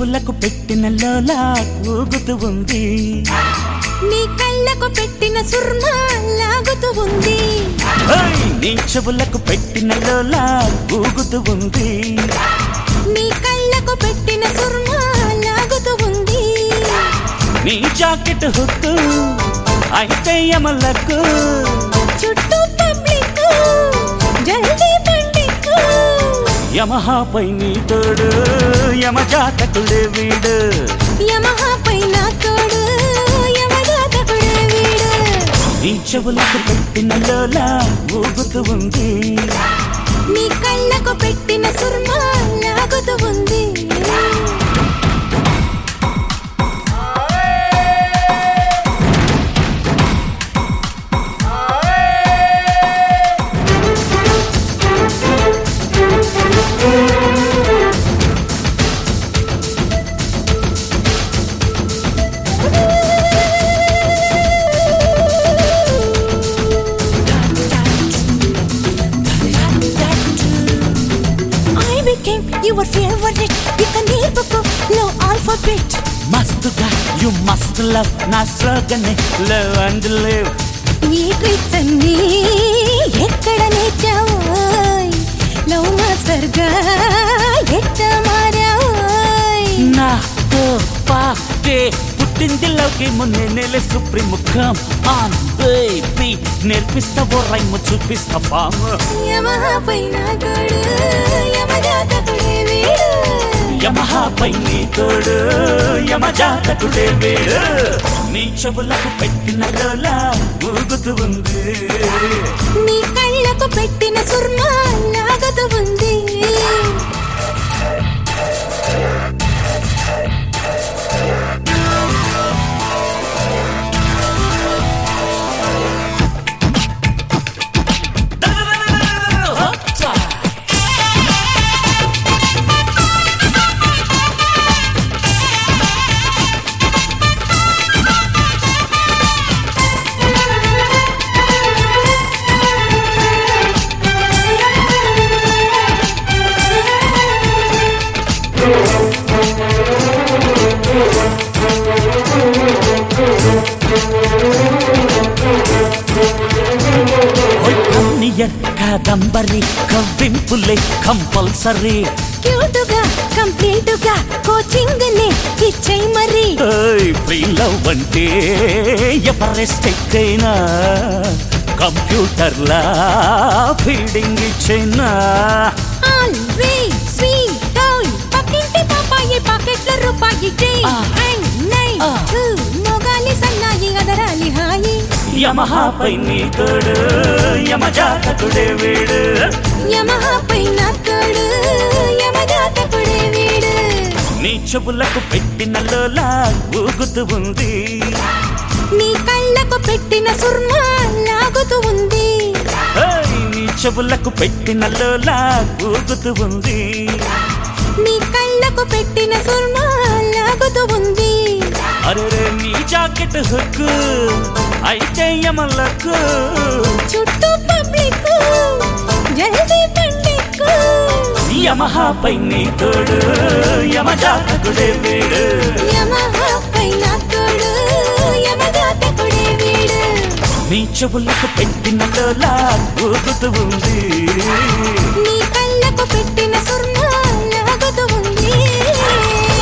చెవులకు పెట్టిన లోలా ఊగుతూ ఉంది నీ కళ్ళకు పెట్టిన సుర్మా లాగుతూ ఉంది ఓయ్! నీ చెవులకు పెట్టిన లోలా ఊగుతూ ఉంది నీ కళ్ళకు పెట్టిన సుర్మా లాగుతూ ఉంది నీ జాకెట్ హుక్కు అయితే యమలకు చుట్టూ పబ్లిక్ జల్దీ పండికు యమహాపై నీ తోడు యమజాతకుడే వీడు యమహా పైన తోడు యమజాతకుడే వీడు నీ చెవులకు పెట్టిన లోలా ఊగుతూ ఉంది నీ కళ్ళకు పెట్టిన సుర్మా లాగుతూ ఉంది I became your favorite with an నేర్పుకో low alphabet మస్తుగా యు మస్ట్ లవ్ నా స్లోగన్ లవ్ అండ్ లివ్ ఈ ట్రిక్స్ అన్నీ ఎక్కడ నేర్చావోయ్ లవ్ మాస్టర్ గా ఎట్ట మారావోయ్ నాతో పాటే పుట్టింది లవ్కి మున్నే నెల సుప్రీం కమ్ ఆన్ బేబీ నేర్పిస్తావో రైమ్ చూపిస్తా ఫామ్ యమహా పైన తోడు యమజాతకుడే వీడు యమహాపై నీ తోడు యమజాతకుడే వీడు నీ చెవులకు పెట్టిన లోలా ఊగుతూ ఉంది నీ కళ్ళకు పెట్టిన సుర్మా లాగుతూ ఉంది కన్నియర్ కాదంబరి కవ్వింపులే కంపల్సరీ క్యూటుగా కంప్లీటుగా కోచింగ్ ని ఇచ్చేయ్ మరి ఫ్రీ లవ్ అంటే ఎవరెస్ట్ ఎక్కైనా కంప్యూటర్లా ఫీడింగ్ ఇచ్చైనా ఆల్వేస్ స్వీట్ టాయ్ పక్కింటి పాపాయి పాకెట్ల రూపాయి జై ఆ. అండ్ నై ఆ. మొగాలి సన్నాయి అదరాలి హాయి యమహాపై నీ తోడు యమజాతకుడే వీడు యమహా పైన తోడు యమజాతకుడే వీడు నీ చెవులకు పెట్టిన లోలా ఊగుతూ ఉంది నీ కళ్ళకు పెట్టిన సుర్మా లాగుతూ ఉంది ఓయ్, నీ చెవులకు పెట్టిన లోలా ఊగుతూ ఉంది నీ కళ్ళకు పెట్టిన సుర్మా లాగుతూ ఉంది అరే నీ జాకెట్ హుక్కు అయితే యమలకు చుట్టూ పబ్లిక్ జల్దీ పండికు యమహాపై నీ తోడు యమజాతకుడే వీడు యమహా పైన తోడు యమజాతకుడే వీడు నీ చెవులకు పెట్టిన లోలా ఊగుతూ ఉంది నీ కళ్ళకు పెట్టిన సుర్మా లాగుతూ ఉంది